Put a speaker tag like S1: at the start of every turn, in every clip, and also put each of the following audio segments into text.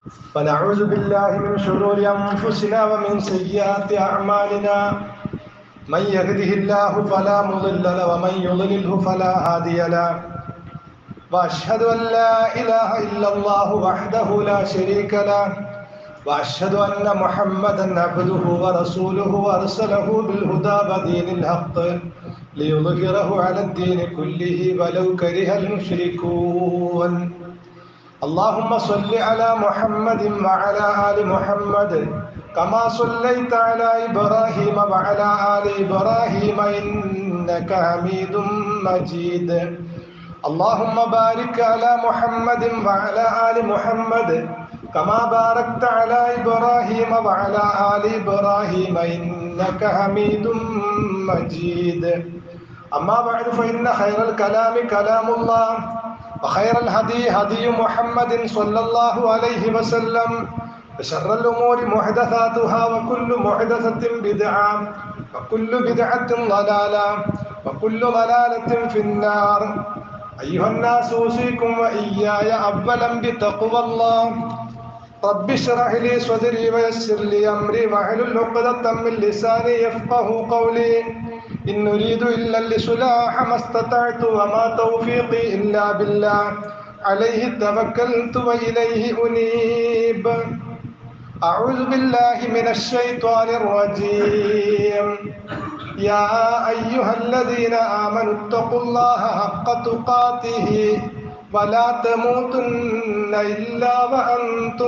S1: ونعوذ بالله من شرور أنفسنا ومن سيئات أعمالنا من يهده الله فلا مضل له ومن يضلله فلا هادي له وأشهد أن لا إله إلا الله وحده لا شريك له وأشهد أن محمدا عبده ورسوله أرسله بالهدى ودين الحق ليظهره على الدين كله ولو كره المشركون اللهم صل على محمد وعلى آل محمد كما صليت على إبراهيم وعلى آل إبراهيم إنك حميد مجيد اللهم بارك على محمد وعلى آل محمد كما باركت على إبراهيم وعلى آل إبراهيم إنك حميد مجيد أما بعد فإن خير الكلام كلام الله وخير الهدي هدي محمد صلى الله عليه وسلم وشر الأمور محدثاتها وكل محدثة بدعة وكل بدعة ضلالة وكل ضلالة في النار أيها الناس أوصيكم وإياي أولا بتقوى الله رب اشرح لي صدري ويسر لي أمري واحلل عقدة من لساني يفقه قولي إن نريد إلا الإصلاح ما استطعت وما توفيقي إلا بالله عليه توكلت وإليه أنيب أعوذ بالله من الشيطان الرجيم يا أيها الذين آمنوا اتقوا الله حق تقاته ولا تموتن إلا وأنتم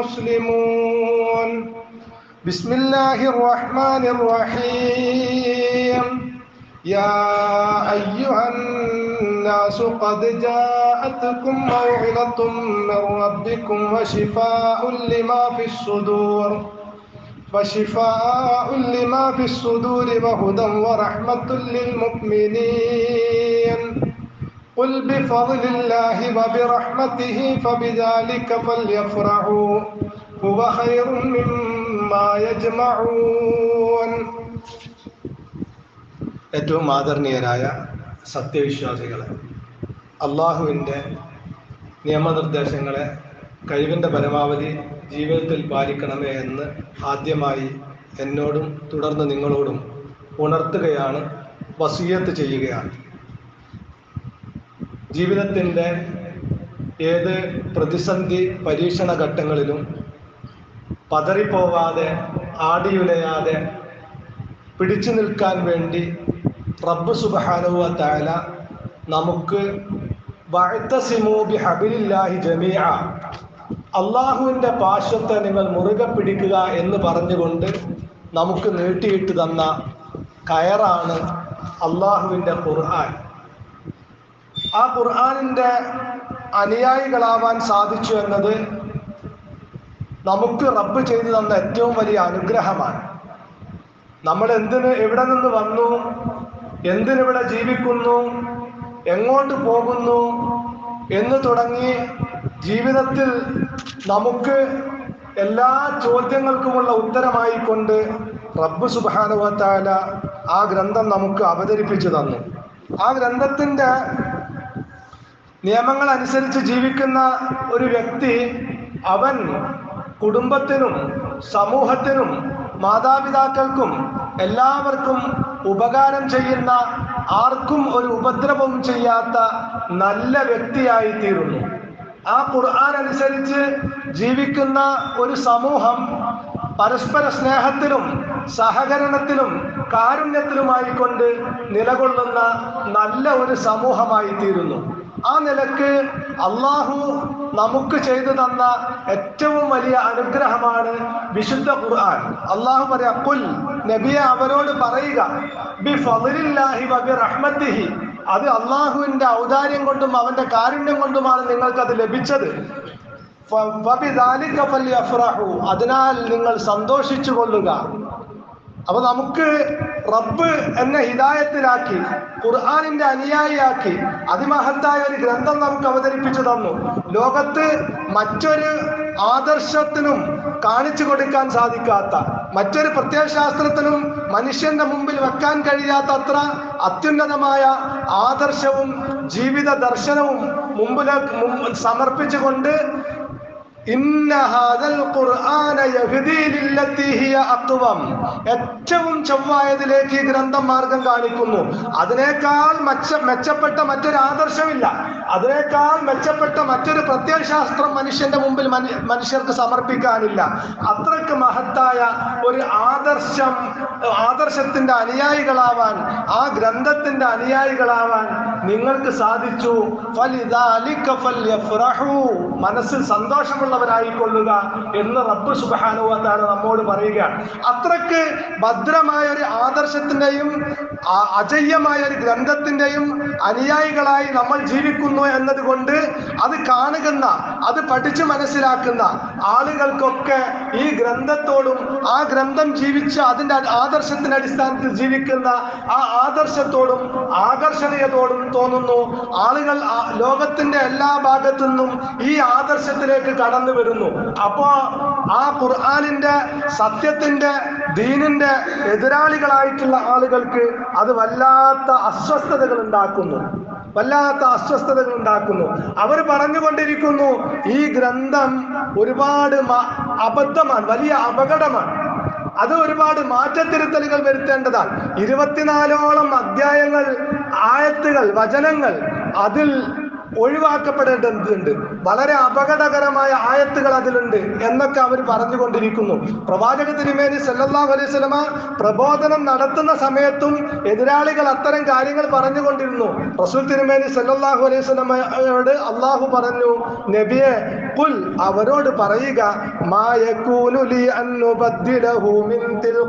S1: مسلمون بسم الله الرحمن الرحيم يا أيها الناس قد جاءتكم موعظة من ربكم وشفاء لما في الصدور وشفاء لما في الصدور وهدى ورحمة للمؤمنين قل بفضل الله وبرحمته فبذلك فليفرحوا هو خير مما يجمعون ഏറ്റവും ആദരണീയരായ സത്യവിശ്വാസികളെ അള്ളാഹുവിൻ്റെ നിയമനിർദ്ദേശങ്ങളെ കഴിവിൻ്റെ പരമാവധി ജീവിതത്തിൽ പാലിക്കണമേ എന്ന് ആദ്യമായി എന്നോടും തുടർന്ന് നിങ്ങളോടും ഉണർത്തുകയാണ് വസീയത്ത് ചെയ്യുകയാണ് ജീവിതത്തിൻ്റെ ഏത് പ്രതിസന്ധി പരീക്ഷണ ഘട്ടങ്ങളിലും പതറിപ്പോവാതെ ആടിയുലയാതെ പിടിച്ചു നിൽക്കാൻ വേണ്ടി റബ്ബ് സുബഹാനുവ താല നമുക്ക് വഴുത്തസിമൂബി ഹബിലില്ലാഹി ജമീഅ അള്ളാഹുവിൻ്റെ പാശത്തെ നിങ്ങൾ മുറുകെ പിടിക്കുക എന്ന് പറഞ്ഞുകൊണ്ട് നമുക്ക് നീട്ടിയിട്ട് തന്ന കയറാണ് അള്ളാഹുവിൻ്റെ ഖുർആൻ ആ ഖുർആാനിൻ്റെ അനുയായികളാവാൻ സാധിച്ചു എന്നത് നമുക്ക് റബ്ബ് ചെയ്തു തന്ന ഏറ്റവും വലിയ അനുഗ്രഹമാണ് നമ്മൾ എന്തിന് എവിടെ നിന്ന് വന്നു എന്തിനിവിടെ ജീവിക്കുന്നു എങ്ങോട്ട് പോകുന്നു എന്ന് തുടങ്ങി ജീവിതത്തിൽ നമുക്ക് എല്ലാ ചോദ്യങ്ങൾക്കുമുള്ള ഉത്തരമായിക്കൊണ്ട് റബ്ബ് സുബാനുവത്താല ആ ഗ്രന്ഥം നമുക്ക് അവതരിപ്പിച്ചു തന്നു ആ ഗ്രന്ഥത്തിൻ്റെ നിയമങ്ങൾ അനുസരിച്ച് ജീവിക്കുന്ന ഒരു വ്യക്തി അവൻ കുടുംബത്തിനും സമൂഹത്തിനും മാതാപിതാക്കൾക്കും എല്ലാവർക്കും ഉപകാരം ചെയ്യുന്ന ആർക്കും ഒരു ഉപദ്രവവും ചെയ്യാത്ത നല്ല വ്യക്തിയായി തീരുന്നു ആ ഖുർആൻ അനുസരിച്ച് ജീവിക്കുന്ന ഒരു സമൂഹം പരസ്പര സ്നേഹത്തിലും സഹകരണത്തിലും കാരുണ്യത്തിലുമായിക്കൊണ്ട് നിലകൊള്ളുന്ന നല്ല ഒരു സമൂഹമായി തീരുന്നു ആ നിലക്ക് അള്ളാഹു നമുക്ക് ചെയ്തു തന്ന ഏറ്റവും വലിയ അനുഗ്രഹമാണ് വിശുദ്ധ ഖുർആൻ അള്ളാഹു പറയാ കുൽ നബിയെ അവരോട് പറയുക ബി ഫലില്ലാഹി വബി റഹ്മത്തിഹി അത് അള്ളാഹുവിന്റെ ഔദാര്യം കൊണ്ടും അവന്റെ കാരുണ്യം കൊണ്ടുമാണ് നിങ്ങൾക്ക് അത് ലഭിച്ചത് അതിനാൽ നിങ്ങൾ സന്തോഷിച്ചു കൊള്ളുക അപ്പൊ നമുക്ക് റബ്ബ് എന്നെ ഹിദായത്തിലാക്കി ഖുർആാനിന്റെ അനുയായിയാക്കി അതിമഹത്തായ ഒരു ഗ്രന്ഥം നമുക്ക് അവതരിപ്പിച്ചു തന്നു ലോകത്ത് മറ്റൊരു ആദർശത്തിനും കാണിച്ചു കൊടുക്കാൻ സാധിക്കാത്ത മറ്റൊരു പ്രത്യയശാസ്ത്രത്തിനും മനുഷ്യന്റെ മുമ്പിൽ വെക്കാൻ കഴിയാത്ത അത്ര അത്യുന്നതമായ ആദർശവും ജീവിത ദർശനവും മുമ്പിലേക്ക് സമർപ്പിച്ചുകൊണ്ട് ഇന്ന ഹാദൽ ഖുർആന യഹ്ദീ ലില്ലത്തി ഹിയ അഖ്വം ഏറ്റവും ചൊവ്വായതിലേക്ക് ഈ ഗ്രന്ഥം മാർഗം കാണിക്കുന്നു അതിനേക്കാൾ മെച്ച മെച്ചപ്പെട്ട മറ്റൊരു ആദർശമില്ല അതിനേക്കാൾ മെച്ചപ്പെട്ട മറ്റൊരു പ്രത്യയശാസ്ത്രം മനുഷ്യന്റെ മുമ്പിൽ മനു- മനുഷ്യർക്ക് സമർപ്പിക്കാനില്ല അത്രക്ക് മഹത്തായ ഒരു ആദർശം ആദർശത്തിന്റെ അനുയായികളാവാൻ ആ ഗ്രന്ഥത്തിന്റെ അനുയായികളാവാൻ നിങ്ങൾക്ക് സാധിച്ചു ഫലിദാലിക ഫല്യഫ്റഹൂ. മനസ്സിൽ സന്തോഷമുള്ളവരായിക്കൊള്ളുക എന്ന് റബ്ബ് സുബാനുവത്താണ് നമ്മോട് പറയുകയാണ് അത്രക്ക് ഭദ്രമായ ഒരു ആദർശത്തിന്റെയും ആ- അജയ്യമായ ഒരു ഗ്രന്ഥത്തിന്റെയും അനുയായികളായി നമ്മൾ ജീവിക്കുന്നു എന്നതുകൊണ്ട് അത് കാണുന്ന അത് പഠിച്ച് മനസ്സിലാക്കുന്ന ആളുകൾക്കൊക്കെ ഈ ഗ്രന്ഥത്തോടും ആ ഗ്രന്ഥം ജീവിച്ച അതിന്റെ ആദർശത്തിന്റെ അടിസ്ഥാനത്തിൽ ജീവിക്കുന്ന ആ ആദർശത്തോടും ആകർഷണീയതോടും തോന്നുന്നു ആളുകൾ ആ- ലോകത്തിന്റെ എല്ലാ ഭാഗത്തു നിന്നും ഈ ആദർശത്തിലേക്ക് കടന്നു വരുന്നു അപ്പോ ആ ഖുർആാനിന്റെ സത്യത്തിന്റെ ദീനിന്റെ എതിരാളികളായിട്ടുള്ള ആളുകൾക്ക് അത് വല്ലാത്ത അസ്വസ്ഥതകൾ ഉണ്ടാക്കുന്നു വല്ലാത്ത അസ്വസ്ഥതകൾ ഉണ്ടാക്കുന്നു അവർ പറഞ്ഞുകൊണ്ടിരിക്കുന്നു ഈ ഗ്രന്ഥം ഒരുപാട് മ- അബദ്ധമാണ് വലിയ അപകടമാണ് അത് ഒരുപാട് മാറ്റത്തിരുത്തലുകൾ വരുത്തേണ്ടതാണ് ഇരുപത്തിനാലോളം അധ്യായങ്ങൾ ആയത്തുകൾ വചനങ്ങൾ അതിൽ ഒഴിവാക്കപ്പെടേണ്ടതുണ്ട് വളരെ അപകടകരമായ ആയത്തുകൾ അതിലുണ്ട് എന്നൊക്കെ അവർ പറഞ്ഞുകൊണ്ടിരിക്കുന്നു പ്രവാചക തിരുമേനി സല്ലല്ലാഹു അലൈഹി വസല്ലമ പ്രബോധനം നടത്തുന്ന സമയത്തും എതിരാളികൾ അത്തരം കാര്യങ്ങൾ പറഞ്ഞുകൊണ്ടിരുന്നു റസൂൽ തിരുമേനി സല്ലല്ലാഹു അലൈഹി വസല്ലമയോട് അള്ളാഹു പറഞ്ഞു നബിയെ കുൽ അവരോട് പറയുക മാ യകൂനു ലി അൻ നുബദ്ദിലഹു മിൻ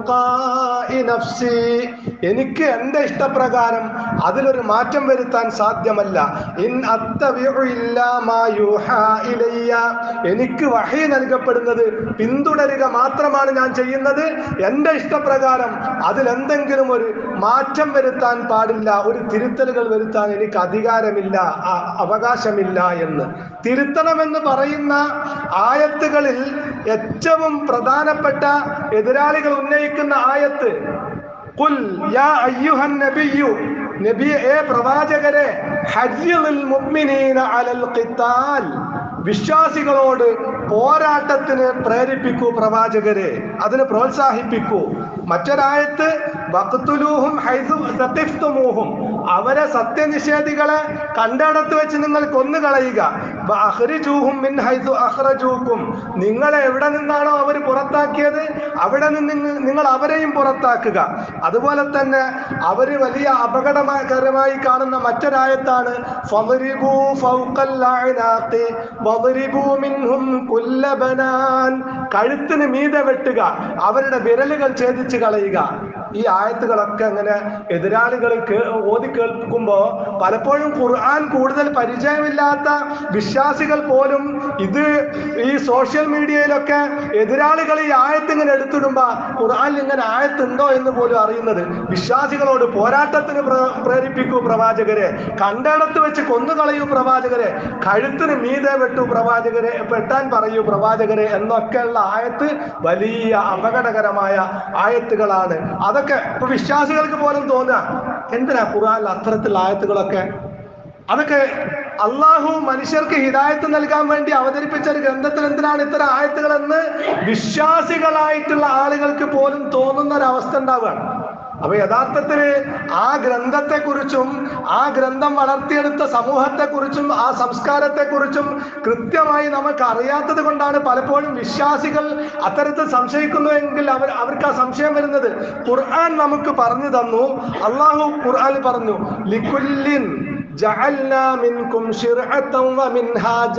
S1: തിൽഖാഇ നഫ്സി എനിക്ക് എൻ്റെ ഇഷ്ടപ്രകാരം അതിലൊരു മാറ്റം വരുത്താൻ സാധ്യമല്ല ഇൻ അത്തബിഉ ഇല്ലാ മാ യൂഹാ ഇലയ്യ എനിക്ക് വഹി നൽകപ്പെടുന്നത് പിന്തുടരുക മാത്രമാണ് ഞാൻ ചെയ്യുന്നത് എൻ്റെ ഇഷ്ടപ്രകാരം അതിലെന്തെങ്കിലും ഒരു മാറ്റം വരുത്താൻ പാടില്ല ഒരു തിരുത്തലുകൾ വരുത്താൻ എനിക്ക് അധികാരമില്ല അ- അവകാശമില്ല എന്ന് തിരുത്തണമെന്ന് പറയുന്ന ആയത്തുകളിൽ ഏറ്റവും പ്രധാനപ്പെട്ട എതിരാളികൾ ഉന്നയിക്കുന്ന ആയത്ത് ഖുൽ യാ അയ്യുഹൻ നബിയ്യു നബിയെ ഏ പ്രവാചകരെ ഹജ്ജിൽ മുഅ്മിനീന അലൽ ഖിത്താൽ വിശ്വാസികളോട് പോരാട്ടത്തിന് പ്രേരിപ്പിക്കൂ പ്രവാചകരെ അതിന് പ്രോത്സാഹിപ്പിക്കൂ മറ്റൊരായത്ത് വഖ്തുലൂഹും ഹൈസു സഖിഫ്തുമൂഹും അവരെ സത്യനിഷേധികളെ കണ്ടിടത്ത് വെച്ച് നിങ്ങൾ കൊന്നുകളയുക വഅഖ്രിജൂഹും മിൻ ഹൈസു അഖ്റജൂക്കും നിങ്ങളെ എവിടെ നിന്നാണോ അവർ പുറത്താക്കിയത് അവിടെ നിന്ന് നിങ്ങ- നിങ്ങൾ അവരെയും പുറത്താക്കുക അതുപോലെ തന്നെ അവര് വലിയ അപകടകരമായി കാണുന്ന മറ്റൊരായത്താണ് ഫദ്രിബൂ ഫൗഖൽ അഅനാഖി വദ്രിബൂ മിൻഹും കുല്ല ബനാൻ കഴുത്തിന് മീതെ വെട്ടുക അവരുടെ വിരലുകൾ ഛേദിച്ച് കളയുക ഈ ആയത്തുകളൊക്കെ അങ്ങനെ എതിരാളികൾ കേ- ഓതി കേൾക്കുമ്പോ പലപ്പോഴും ഖുർആൻ കൂടുതൽ പരിചയമില്ലാത്ത വിശ്വാസികൾ പോലും ഇത് ഈ സോഷ്യൽ മീഡിയയിലൊക്കെ എതിരാളികൾ ഈ ആയത്ത് ഇങ്ങനെ എടുത്തിടുമ്പോ ഖുർആനിൽ ഇങ്ങനെ ആയത്തുണ്ടോ എന്ന് പോലും അറിയുന്നത് വിശ്വാസികളോട് പോരാട്ടത്തിന് പ്ര- പ്രേരിപ്പിക്കൂ പ്രവാചകരെ കണ്ടിടത്ത് വെച്ച് കൊന്നുകളയൂ പ്രവാചകരെ കഴുത്തിന് മീതെ വെട്ടു പ്രവാചകരെ വെട്ടാൻ പറയൂ പ്രവാചകരെ എന്നൊക്കെയുള്ള ആയത്ത് വലിയ അപകടകരമായ ആയത്തുകളാണ് അതൊക്കെ ഇപ്പൊ വിശ്വാസികൾക്ക് പോലും തോന്നുക എന്തിനാ ഖുർആനിൽ അത്തരത്തിലുള്ള ആയത്തുകളൊക്കെ അതൊക്കെ അള്ളാഹു മനുഷ്യർക്ക് ഹിദായത്ത് നൽകാൻ വേണ്ടി അവതരിപ്പിച്ച ഒരു ഗ്രന്ഥത്തിൽ എന്തിനാണ് ഇത്തരം ആയത്തുകൾ എന്ന് വിശ്വാസികളായിട്ടുള്ള ആളുകൾക്ക് പോലും തോന്നുന്ന ഒരു അവസ്ഥ ഉണ്ടാവുകയാണ് അപ്പൊ യഥാർത്ഥത്തില് ആ ഗ്രന്ഥത്തെക്കുറിച്ചും ആ ഗ്രന്ഥം വളർത്തിയെടുത്ത സമൂഹത്തെക്കുറിച്ചും ആ സംസ്കാരത്തെക്കുറിച്ചും കൃത്യമായി നമുക്ക് അറിയാത്തത് കൊണ്ടാണ് പലപ്പോഴും വിശ്വാസികൾ അത്തരത്തിൽ സംശയിക്കുന്നുവെങ്കിൽ അവർ അവർക്ക് ആ സംശയം വരുന്നത് ഖുർആൻ നമുക്ക് പറഞ്ഞു തന്നു അള്ളാഹു ഖുർആൻ പറഞ്ഞു ലിക്കുല്ലിൻ ജഅൽനാ മിൻകും ശിർഅത്തൻ വമിൻഹാജ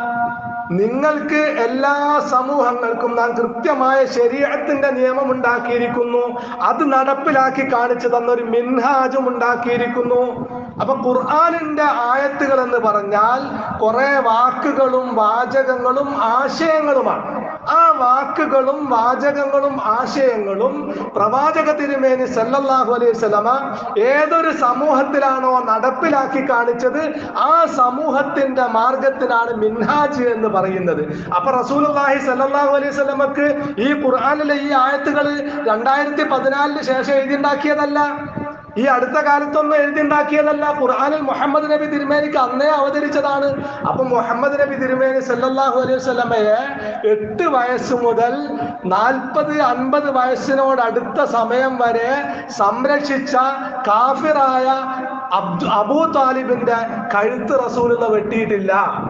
S1: നിങ്ങൾക്ക് എല്ലാ സമൂഹങ്ങൾക്കും നാം കൃത്യമായ ശരീരത്തിന്റെ നിയമം ഉണ്ടാക്കിയിരിക്കുന്നു അത് നടപ്പിലാക്കി കാണിച്ചു തന്ന ഒരു മിൻഹാജും ഉണ്ടാക്കിയിരിക്കുന്നു അപ്പൊ ഖുർആാനിന്റെ ആയത്തുകൾ എന്ന് പറഞ്ഞാൽ കുറെ വാക്കുകളും വാചകങ്ങളും ആശയങ്ങളുമാണ് ആ വാക്കുകളും വാചകങ്ങളും ആശയങ്ങളും പ്രവാചക തിരുമേനി സല്ലല്ലാഹു അലൈഹി വസല്ലമ ഏതൊരു സമൂഹത്തിലാണോ നടപ്പിലാക്കി കാണിച്ചത് ആ സമൂഹത്തിന്റെ മാർഗത്തിനാണ് മിൻഹാജ് എന്ന് പറയുന്നത് അപ്പൊ റസൂലുള്ളാഹി സല്ലല്ലാഹു അലൈഹി വസല്ലമക്ക് ഈ ഖുർആനിലെ ഈ ആയത്തുകൾ രണ്ടായിരത്തി പതിനാലിന് ശേഷം എഴുതിണ്ടാക്കിയതല്ല ഈ അടുത്ത കാലത്തൊന്നും എഴുതിണ്ടാക്കിയതല്ല ഖുർആനിൽ മുഹമ്മദ് നബി തിരുമേനിക്ക് അന്നേ അവതരിച്ചതാണ് അപ്പൊ മുഹമ്മദ് നബി തിരുമേനി സല്ലല്ലാഹു അലൈഹി വസല്ലമയെ എട്ട് വയസ്സ് മുതൽ നാൽപ്പത് അൻപത് വയസ്സിനോട് അടുത്ത സമയം വരെ സംരക്ഷിച്ച കാഫിറായ അബ്ദു അബൂ താലിബിന്റെ കഴുത്ത് റസൂലുള്ള വെട്ടിയിട്ടില്ല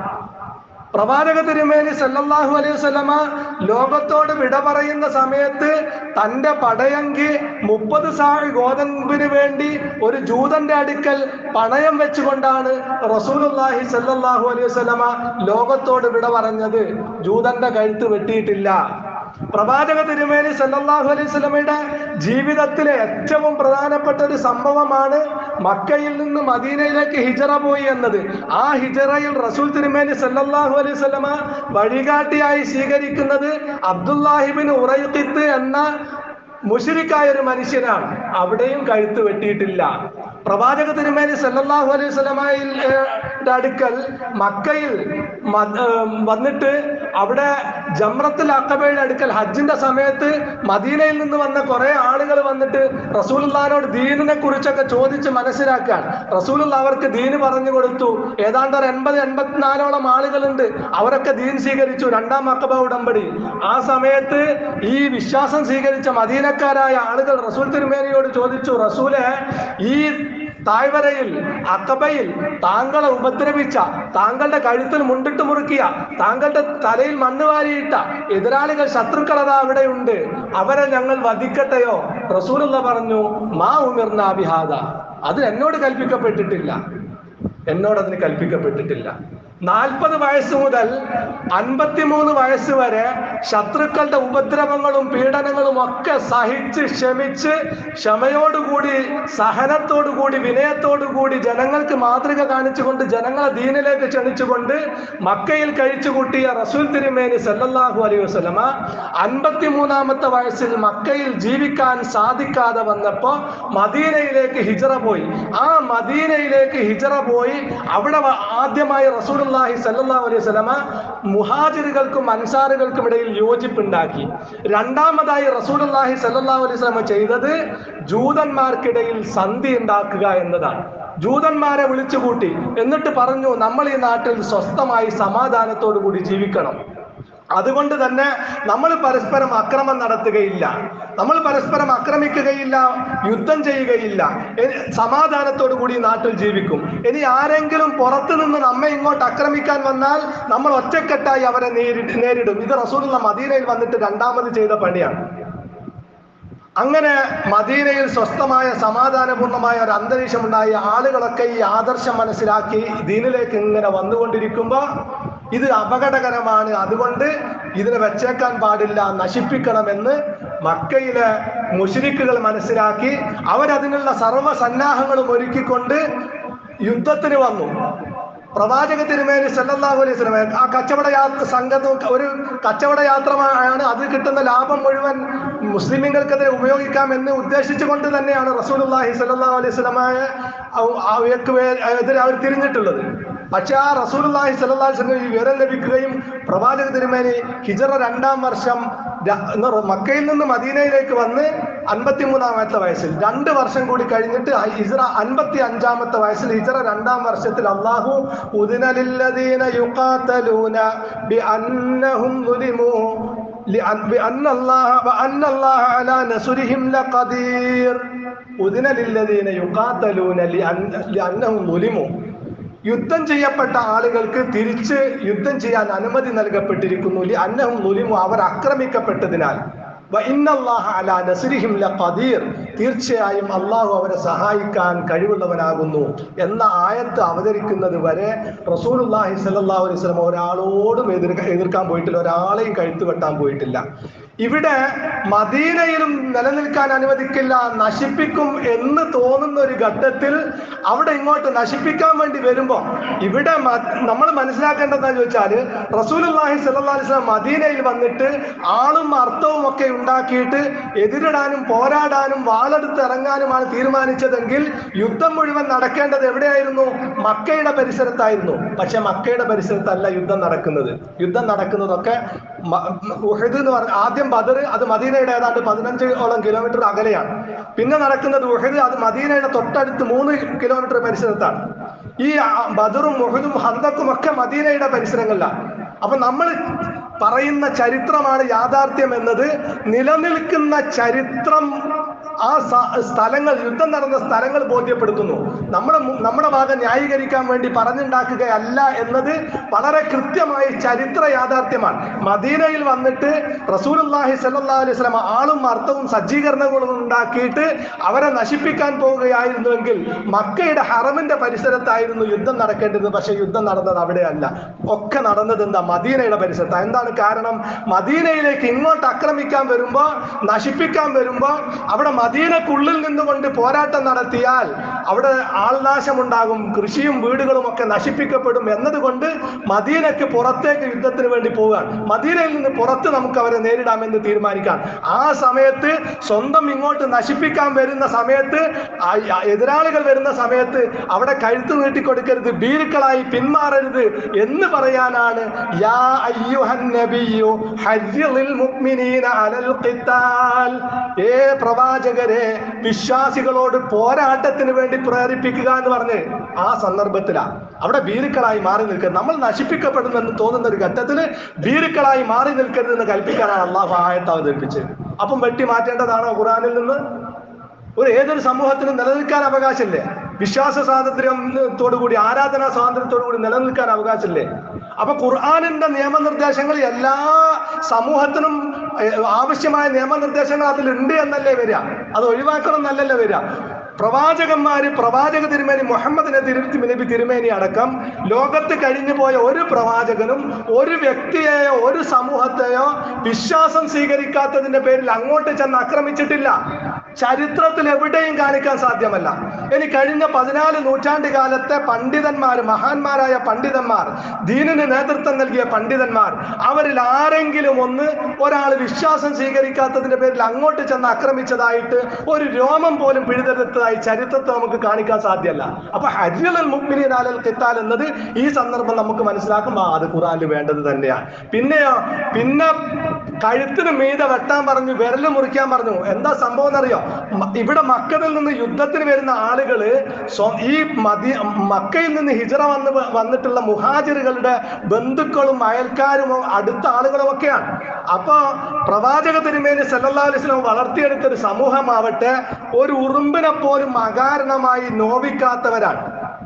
S1: പ്രവാചക തിരുമേനി സല്ലല്ലാഹു അലൈഹി വസല്ലമ ലോകത്തോട് വിട പറയുന്ന സമയത്ത് തന്റെ പടയങ്കി മുപ്പത് സാഴ് ഗോതമ്പിന് വേണ്ടി ഒരു ജൂതന്റെ അടുക്കൽ പണയം വെച്ചുകൊണ്ടാണ് റസൂലുള്ളാഹി സല്ലല്ലാഹു അലൈഹി വസല്ലമ ലോകത്തോട് വിട പറഞ്ഞത് ജൂതന്റെ കഴുത്ത് വെട്ടിയിട്ടില്ല പ്രവാചക തിരുമേനി സല്ലല്ലാഹു അലൈഹി വസല്ലമയുടെ ജീവിതത്തിലെ ഏറ്റവും പ്രധാനപ്പെട്ട ഒരു സംഭവമാണ് മക്കയിൽ നിന്ന് മദീനയിലേക്ക് ഹിജറ പോയി എന്നത് ആ ഹിജറയിൽ റസൂൽ തിരുമേനി സല്ലല്ലാഹു അലൈഹി വസല്ലമ വഴികാട്ടിയായി സ്വീകരിക്കുന്നത് അബ്ദുല്ലാഹിബിൻ ഉറൈഖിത്ത് എന്ന മുഷിരിക്കായ ഒരു മനുഷ്യനാണ് അവിടെയും കഴുത്ത് വെട്ടിയിട്ടില്ല പ്രവാചക തിരുമേനി സല്ലല്ലാഹു അലൈഹി വസല്ലമയുടെ അടുക്കൽ മക്കയിൽ മ- ഏർ വന്നിട്ട് അവിടെ ജംറത്തുൽ അക്കബയുടെ അടുക്കൽ ഹജ്ജിന്റെ സമയത്ത് മദീനയിൽ നിന്ന് വന്ന കുറെ ആളുകൾ വന്നിട്ട് റസൂലുള്ളാഹിനോട് ദീനിനെ കുറിച്ചൊക്കെ ചോദിച്ച് മനസ്സിലാക്കാൻ റസൂലുള്ള അവർക്ക് ദീന് പറഞ്ഞു കൊടുത്തു ഏതാണ്ട് ഒരു എൺപത് എൺപത്തിനാലോളം ആളുകളുണ്ട് അവരൊക്കെ ദീൻ സ്വീകരിച്ചു രണ്ടാം അക്കബ ഉടമ്പടി ആ സമയത്ത് ഈ വിശ്വാസം സ്വീകരിച്ച മദീനക്കാരായ ആളുകൾ റസൂൽ തിരുമേനിയോട് ചോദിച്ചു റസൂലെ ഈ താഴ്വരയിൽ അക്കബയിൽ താങ്കളെ ഉപദ്രവിച്ച താങ്കളുടെ കഴുത്തിൽ മുണ്ടിട്ട് മുറുക്കിയ താങ്കളുടെ തലയിൽ മണ്ണ് വാരിയിട്ട എതിരാളികൾ ശത്രുക്കളതാ അവിടെയുണ്ട് അവരെ ഞങ്ങൾ വധിക്കട്ടെയോ റസൂലുള്ള പറഞ്ഞു മാ ഉമിർന ബിഹാദ അത് എന്നോട് കൽപ്പിക്കപ്പെട്ടിട്ടില്ല എന്നോട് അതിന് കൽപ്പിക്കപ്പെട്ടിട്ടില്ല നാൽപ്പത് വയസ്സ് മുതൽ അൻപത്തിമൂന്ന് വയസ്സ് വരെ ശത്രുക്കളുടെ ഉപദ്രവങ്ങളും പീഡനങ്ങളും ഒക്കെ സഹിച്ച് ക്ഷമിച്ച് ക്ഷമയോടുകൂടി സഹനത്തോടുകൂടി വിനയത്തോടുകൂടി ജനങ്ങൾക്ക് മാതൃക കാണിച്ചുകൊണ്ട് ജനങ്ങളെ ദീനിലേക്ക് ക്ഷണിച്ചുകൊണ്ട് മക്കയിൽ കഴിച്ചുകൂട്ടിയ റസൂൽ തിരുമേനി സല്ലല്ലാഹു അലൈഹി വസല്ലമ അൻപത്തിമൂന്നാമത്തെ വയസ്സിൽ മക്കയിൽ ജീവിക്കാൻ സാധിക്കാതെ വന്നപ്പോ മദീനയിലേക്ക് ഹിജറ പോയി ആ മദീനയിലേക്ക് ഹിജറ പോയി അവിടെ വ- ആദ്യമായി റസൂലുള്ളാഹി സല്ലല്ലാഹു അലൈഹി വസല്ലമ മുഹാജിറുകൾക്കും അൻസാറുകൾക്കും ഇടയിൽ യോജിപ്പുണ്ടാക്കി രണ്ടാമതായി റസൂലുള്ളാഹി സല്ലല്ലാഹു അലൈഹി വസല്ലമ ചെയ്തത് ജൂതന്മാർക്കിടയിൽ സന്ധി ഉണ്ടാക്കുക എന്നതാണ് ജൂതന്മാരെ വിളിച്ചുകൂട്ടി എന്നിട്ട് പറഞ്ഞു നമ്മൾ ഈ നാട്ടിൽ സ്വസ്ഥമായി സമാധാനത്തോടു കൂടി ജീവിക്കണം അതുകൊണ്ട് തന്നെ നമ്മൾ പരസ്പരം അക്രമം നടത്തുകയില്ല നമ്മൾ പരസ്പരം ആക്രമിക്കുകയില്ല യുദ്ധം ചെയ്യുകയില്ല ഇനി സമാധാനത്തോടു കൂടി ഈ നാട്ടിൽ ജീവിക്കും ഇനി ആരെങ്കിലും പുറത്തു നിന്ന് നമ്മെ ഇങ്ങോട്ട് ആക്രമിക്കാൻ വന്നാൽ നമ്മൾ ഒറ്റക്കെട്ടായി അവരെ നേരിട്ട് നേരിടും ഇത് റസൂലുള്ള മദീനയിൽ വന്നിട്ട് രണ്ടാമത് ചെയ്ത പണിയാണ് അങ്ങനെ മദീനയിൽ സ്വസ്ഥമായ സമാധാനപൂർണമായ ഒരു അന്തരീക്ഷം ഉണ്ടായി ആളുകളൊക്കെ ഈ ആദർശം മനസ്സിലാക്കി ദീനിലേക്ക് ഇങ്ങനെ വന്നുകൊണ്ടിരിക്കുമ്പോൾ ഇത് അപകടകരമാണ് അതുകൊണ്ട് ഇതിനെ വെച്ചേക്കാൻ പാടില്ല നശിപ്പിക്കണമെന്ന് മക്കയിലെ മുഷിരിക്കുകൾ മനസ്സിലാക്കി അവരതിനുള്ള സർവ്വ സന്നാഹങ്ങളും ഒരുക്കിക്കൊണ്ട് യുദ്ധത്തിന് വന്നു പ്രവാചക തിരുമേനി സല്ലല്ലാഹു അലൈഹി വസല്ലം ആ കച്ചവട യാത്ര സംഘത്തും ഒരു കച്ചവട യാത്രയാണ് അത് കിട്ടുന്ന ലാഭം മുഴുവൻ മുസ്ലിമുകൾക്കെതിരെ ഉപയോഗിക്കാം എന്ന് ഉദ്ദേശിച്ചുകൊണ്ട് തന്നെയാണ് റസൂലുള്ളാഹി സല്ലല്ലാഹു അലൈഹി വസല്ലമയെ അവർക്ക് എതിരെ അവർ തിരിഞ്ഞിട്ടുള്ളത് പക്ഷെ ആ റസൂലുള്ളാഹി സല്ലല്ലാഹു അലൈഹി വസല്ലം ഈ വിവരം ലഭിക്കുകയും പ്രവാചക തിരുമേനി ഹിജറ രണ്ടാം വർഷം ര- എന്ന് പറ- മക്കയിൽ നിന്ന് മദീനയിലേക്ക് വന്ന് അൻപത്തിമൂന്നാമത്തെ വയസ്സിൽ രണ്ട് വർഷം കൂടി കഴിഞ്ഞിട്ട് ആ ഹിജറ അൻപത്തി അഞ്ചാമത്തെ വയസ്സിൽ ഹിജറ രണ്ടാം വർഷത്തിൽ അള്ളാഹു ഉദിനലില്ലദീന യുഖാതലൂന ബിഅന്നഹും ളുലിമൂ لأن بأن الله وأن الله على نصرهم لقدير أذن للذين يقاتلون لأن لأنهم ظلموا യുദ്ധം ചെയ്യപ്പെട്ട ആളുകൾക്ക് തിരിച്ച് യുദ്ധം ചെയ്യാൻ അനുമതി നൽകപ്പെട്ടിരിക്കുന്നു ലി അന്നഹും നുലിമു അവർ ആക്രമിക്കപ്പെട്ടതിനാൽ വ ഇന്നല്ലാഹ അലാ നസ്രിഹിം ലഖദീർ തീർച്ചയായും അള്ളാഹു അവരെ സഹായിക്കാൻ കഴിവുള്ളവനാകുന്നു എന്ന ആയത്ത് അവതരിക്കുന്നത് വരെ റസൂലുള്ളാഹി സ്വല്ലല്ലാഹു അലൈഹി വസല്ലം ഒരാളോടും എതിർ എതിർക്കാൻ പോയിട്ടില്ല ഒരാളെയും കഴുത്ത് വെട്ടാൻ പോയിട്ടില്ല ഇവിടെ മദീനയിലും നിലനിൽക്കാൻ അനുവദിക്കില്ല നശിപ്പിക്കും എന്ന് തോന്നുന്ന ഒരു ഘട്ടത്തിൽ അവിടെ ഇങ്ങോട്ട് നശിപ്പിക്കാൻ വേണ്ടി വരുമ്പോൾ ഇവിടെ നമ്മൾ മനസ്സിലാക്കേണ്ടതെന്ന് ചോദിച്ചാല് റസൂലുള്ളാഹി സ്വല്ലല്ലാഹി അലൈഹി വസല്ലം മദീനയിൽ വന്നിട്ട് ആളും അർത്ഥവും ഒക്കെ ഉണ്ടാക്കിയിട്ട് എതിരിടാനും പോരാടാനും വാളെടുത്ത് ഇറങ്ങാനുമാണ് തീരുമാനിച്ചതെങ്കിൽ യുദ്ധം മുഴുവൻ നടക്കേണ്ടത് എവിടെയായിരുന്നു മക്കയുടെ പരിസരത്തായിരുന്നു പക്ഷെ മക്കയുടെ പരിസരത്തല്ല യുദ്ധം നടക്കുന്നത് യുദ്ധം നടക്കുന്നതൊക്കെ മ- ഉഹദ് എന്ന് പറഞ്ഞ ആദ്യം ആദ്യം ബദർ അത് മദീനയുടെ ഏതാണ്ട് പതിനഞ്ചോളം കിലോമീറ്റർ അകലെയാണ് പിന്നെ നടക്കുന്നത് ഉഹദ് അത് മദീനയുടെ തൊട്ടടുത്ത് മൂന്ന് കിലോമീറ്റർ പരിസരത്താണ് ഈ ആ, ബദറും മുഹദും ഹന്തക്കും ഒക്കെ മദീനയുടെ പരിസരങ്ങളിലാണ് അപ്പൊ നമ്മൾ പറയുന്ന ചരിത്രമാണ് യാഥാർത്ഥ്യം എന്നത് നിലനിൽക്കുന്ന ചരിത്രം ആ സ- സ്ഥലങ്ങൾ യുദ്ധം നടന്ന സ്ഥലങ്ങൾ ബോധ്യപ്പെടുത്തുന്നു നമ്മുടെ മു- നമ്മുടെ ഭാഗം ന്യായീകരിക്കാൻ വേണ്ടി പറഞ്ഞുണ്ടാക്കുകയല്ല എന്നത് വളരെ കൃത്യമായി ചരിത്ര യാഥാർത്ഥ്യമാണ് മദീനയിൽ വന്നിട്ട് റസൂലുള്ളാഹി സല്ലല്ലാഹു അലൈഹി വസല്ലം ആളും അർത്ഥവും സജ്ജീകരണങ്ങളും ഉണ്ടാക്കിയിട്ട് അവരെ നശിപ്പിക്കാൻ പോവുകയായിരുന്നുവെങ്കിൽ മക്കയുടെ ഹറമിന്റെ പരിസരത്തായിരുന്നു യുദ്ധം നടക്കേണ്ടത് പക്ഷെ യുദ്ധം നടന്നത് അവിടെയല്ല ഒക്കെ നടന്നത് എന്താ മദീനയുടെ പരിസരത്ത് എന്താണ് കാരണം മദീനയിലേക്ക് ഇങ്ങോട്ട് ആക്രമിക്കാൻ വരുമ്പോ നശിപ്പിക്കാൻ വരുമ്പോ അവിടെ മദീനക്കുള്ളിൽ നിന്നുകൊണ്ട് പോരാട്ടം നടത്തിയാൽ അവിടെ ആൾനാശമുണ്ടാകും കൃഷിയും വീടുകളും ഒക്കെ നശിപ്പിക്കപ്പെടും എന്നതുകൊണ്ട് മദീനക്ക് പുറത്തേക്ക് യുദ്ധത്തിന് വേണ്ടി പോവുകയാണ് മദീനയിൽ നിന്ന് പുറത്ത് നമുക്ക് അവരെ നേരിടാമെന്ന് തീരുമാനിക്കാം ആ സമയത്ത് സ്വന്തം ഇങ്ങോട്ട് നശിപ്പിക്കാൻ വരുന്ന സമയത്ത് ആ- ആ എതിരാളികൾ വരുന്ന സമയത്ത് അവിടെ കഴുത്ത് നീട്ടിക്കൊടുക്കരുത് ഭീരുക്കളായി പിന്മാറരുത് എന്ന് പറയാനാണ് യാ അയ്യുഹൻ നബിയ്യു ഹജ്ജിളിൽ മുഅ്മിനീന അലൽ ഖിത്താൽ ഏ പ്രവാചകരെ വിശ്വാസികളോട് പോരാട്ടത്തിന് വേണ്ടി പ്രേരിപ്പിക്കുക എന്ന് പറഞ്ഞ് ആ സന്ദർഭത്തിലാ അവിടെ ഭീരുക്കളായി മാറി നിൽക്കരുത് നമ്മൾ നശിപ്പിക്കപ്പെടുമെന്ന് തോന്നുന്ന ഒരു ഘട്ടത്തിൽ ഭീരുക്കളായി മാറി നിൽക്കരുതെന്ന് കൽപ്പിക്കാനാണ് അള്ളാഹു ആയത്ത് അവതരിപ്പിച്ചത് അപ്പം വെട്ടി മാറ്റേണ്ടതാണോ ഖുറാനിൽ നിന്ന് ഒരു ഏതൊരു സമൂഹത്തിനും നിലനിൽക്കാൻ അവകാശമില്ലേ വിശ്വാസ സ്വാതന്ത്ര്യത്തോടു കൂടി ആരാധനാ സ്വാതന്ത്ര്യത്തോടു കൂടി നിലനിൽക്കാൻ അവകാശമില്ലേ അപ്പൊ ഖുർആാനിന്റെ നിയമനിർദ്ദേശങ്ങൾ എല്ലാ സമൂഹത്തിനും ഏഹ്, ആവശ്യമായ നിയമനിർദ്ദേശങ്ങൾ അതിലുണ്ട് എന്നല്ലേ വരിക അത് ഒഴിവാക്കണം എന്നല്ലല്ലോ വരിക പ്രവാചകന്മാര് പ്രവാചക തിരുമേനി മുഹമ്മദ് നബി നബി തിരുമേനി അടക്കം ലോകത്ത് കഴിഞ്ഞു പോയ ഒരു പ്രവാചകനും ഒരു വ്യക്തിയെയോ ഒരു സമൂഹത്തെയോ വിശ്വാസം സ്വീകരിക്കാത്തതിന്റെ പേരിൽ അങ്ങോട്ട് ചെന്ന് ആക്രമിച്ചിട്ടില്ല ചരിത്രത്തിൽ എവിടെയും കാണിക്കാൻ സാധ്യമല്ല ഇനി കഴിഞ്ഞ പതിനാല് നൂറ്റാണ്ട് കാലത്തെ പണ്ഡിതന്മാർ മഹാന്മാരായ പണ്ഡിതന്മാർ ദീനിന് നേതൃത്വം നൽകിയ പണ്ഡിതന്മാർ അവരിൽ ആരെങ്കിലും ഒന്ന് ഒരാൾ വിശ്വാസം സ്വീകരിക്കാത്തതിന്റെ പേരിൽ അങ്ങോട്ട് ചെന്ന് ആക്രമിച്ചതായിട്ട് ഒരു രോമം പോലും പിഴുതെടുത്തതായി ചരിത്രത്തെ നമുക്ക് കാണിക്കാൻ സാധ്യമല്ല അപ്പൊ ഹജ്ജൽ മുക്മിനീൻ അലൽ ഖിത്താൽ എന്നത് ഈ സന്ദർഭം നമുക്ക് മനസ്സിലാക്കും ആ അത് ഖുറാനിൽ വേണ്ടത് തന്നെയാണ് പിന്നെയോ പിന്നെ കഴുത്തിന് മീതെ വെട്ടാൻ പറഞ്ഞു വിരല് മുറിക്കാൻ പറഞ്ഞു എന്താ സംഭവം എന്നറിയോ മ- ഇവിടെ മക്കയിൽ നിന്ന് യുദ്ധത്തിന് വരുന്ന ആളുകള് സ്വ- ഈ മദി മക്കയിൽ നിന്ന് ഹിജറ വന്ന് വ- വന്നിട്ടുള്ള മുഹാജിറുകളുടെ ബന്ധുക്കളും അയൽക്കാരും അടുത്ത ആളുകളും ഒക്കെയാണ് അപ്പൊ പ്രവാചക തിരുമേനി സല്ലല്ലാഹു അലൈഹി വസല്ലം വളർത്തിയെടുത്ത ഒരു സമൂഹമാവട്ടെ ഒരു ഉറുമ്പിനെ പോലും അകാരണമായി നോവിക്കാത്തവരാണ്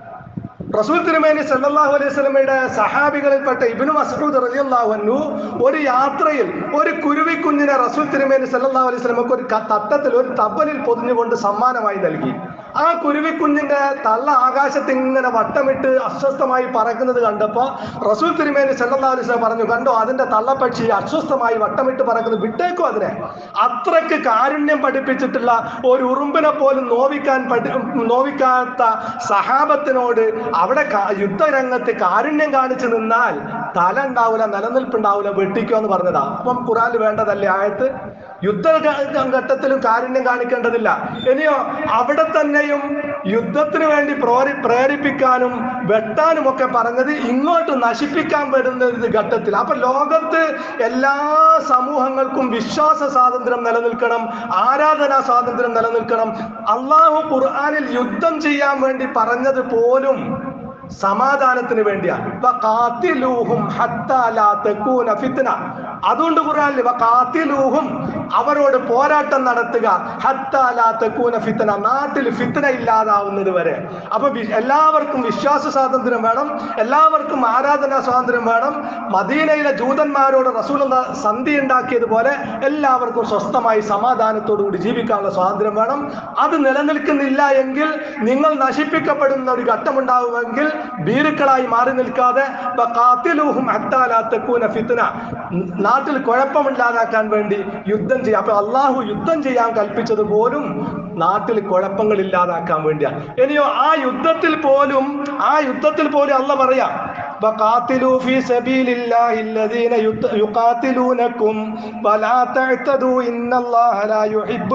S1: റസൂൽ തിരുമേനി സല്ലല്ലാഹു അലൈഹി സ്വലമയുടെ സഹാബികളിൽപ്പെട്ട ഇബ്നു മസ്ഊദ് റളിയല്ലാഹു അൻഹു ഒരു യാത്രയിൽ ഒരു കുരുവിക്കുഞ്ഞിനെ റസൂൽ തിരുമേനി സല്ലല്ലാഹു അലൈഹി സ്വലമക്ക് ഒരു ക- തട്ടത്തിൽ ഒരു തപ്പലിൽ പൊതിഞ്ഞുകൊണ്ട് സമ്മാനമായി നൽകി ആ കുരുവിക്കുഞ്ഞിന്റെ തള്ള ആകാശത്ത് ഇങ്ങനെ വട്ടമിട്ട് അസ്വസ്ഥമായി പറക്കുന്നത് കണ്ടപ്പോ റസൂൽ തിരുമേനി സല്ലല്ലാഹു അലൈഹി വസല്ലം പറഞ്ഞു കണ്ടോ അതിന്റെ തള്ളപ്പക്ഷി അസ്വസ്ഥമായി വട്ടമിട്ട് പറക്കുന്നത് വിട്ടേക്കും അതിനെ അത്രക്ക് കാരുണ്യം പഠിപ്പിച്ചിട്ടുള്ള ഒരു ഉറുമ്പിനെ പോലും നോവിക്കാൻ പഠി നോവിക്കാത്ത സഹാബത്തിനോട് അവിടെ കാ- യുദ്ധരംഗത്ത് കാരുണ്യം കാണിച്ചു നിന്നാൽ തല ഉണ്ടാവില്ല നിലനിൽപ്പുണ്ടാവില്ല വെട്ടിക്കോ എന്ന് പറഞ്ഞതാ അപ്പം ഖുറാനിൽ വേണ്ടതല്ലേ ആയത്ത് യുദ്ധ ഘ- ഘട്ടത്തിലും കാരുണ്യം കാണിക്കേണ്ടതില്ല ഇനിയോ അവിടെ തന്നെയും യുദ്ധത്തിന് വേണ്ടി പ്രോരി പ്രേരിപ്പിക്കാനും വെട്ടാനും ഒക്കെ പറഞ്ഞത് ഇങ്ങോട്ട് നശിപ്പിക്കാൻ വരുന്ന ഒരു ഘട്ടത്തിൽ അപ്പൊ ലോകത്ത് എല്ലാ സമൂഹങ്ങൾക്കും വിശ്വാസ സ്വാതന്ത്ര്യം നിലനിൽക്കണം ആരാധനാ സ്വാതന്ത്ര്യം നിലനിൽക്കണം അള്ളാഹു ഖുർആനിൽ യുദ്ധം ചെയ്യാൻ വേണ്ടി പറഞ്ഞത് പോലും സമാധാനത്തിന് വേണ്ടിയാണ് വഖാതിലൂഹും ഹത്താ ലാ തകൂന ഫിത്ന അതുകൊണ്ട് ഖുർആനിൽ വഖാതിലൂഹും അവരോട് പോരാട്ടം നടത്തുക ഹത്താ ലാ തകൂന ഫിത്ന നാട്ടിൽ ഫിത്ന ഇല്ലാതാവുന്നത് വരെ അപ്പൊ വി- എല്ലാവർക്കും വിശ്വാസ സ്വാതന്ത്ര്യം വേണം എല്ലാവർക്കും ആരാധനാ സ്വാതന്ത്ര്യം വേണം മദീനയിലെ ജൂതന്മാരോട് റസൂൽ സന്ധി ഉണ്ടാക്കിയതുപോലെ എല്ലാവർക്കും സ്വസ്ഥമായി സമാധാനത്തോടു കൂടി ജീവിക്കാനുള്ള സ്വാതന്ത്ര്യം വേണം അത് നിലനിൽക്കുന്നില്ല എങ്കിൽ നിങ്ങൾ നശിപ്പിക്കപ്പെടുന്ന ഒരു ഘട്ടമുണ്ടാവുമെങ്കിൽ ഭീരുക്കളായി മാറി നിൽക്കാതെ വഖാതിലൂഹും ഹത്താ ലാ തകൂന ഫിത്ന നാട്ടിൽ കുഴപ്പമില്ലാതാക്കാൻ വേണ്ടി യുദ്ധം ചെയ്യാം അപ്പൊ അള്ളാഹു യുദ്ധം ചെയ്യാൻ കൽപ്പിച്ചത് പോലും നാട്ടിൽ കുഴപ്പങ്ങൾ ഇല്ലാതാക്കാൻ വേണ്ടിയാണ് ഇനിയോ ആ യുദ്ധത്തിൽ പോലും ആ യുദ്ധത്തിൽ പോലും അല്ല പറയാം وقاتلوا في سبيل الله الذين يت- يقاتلونكم ولا تعتدوا إن الله لا يحب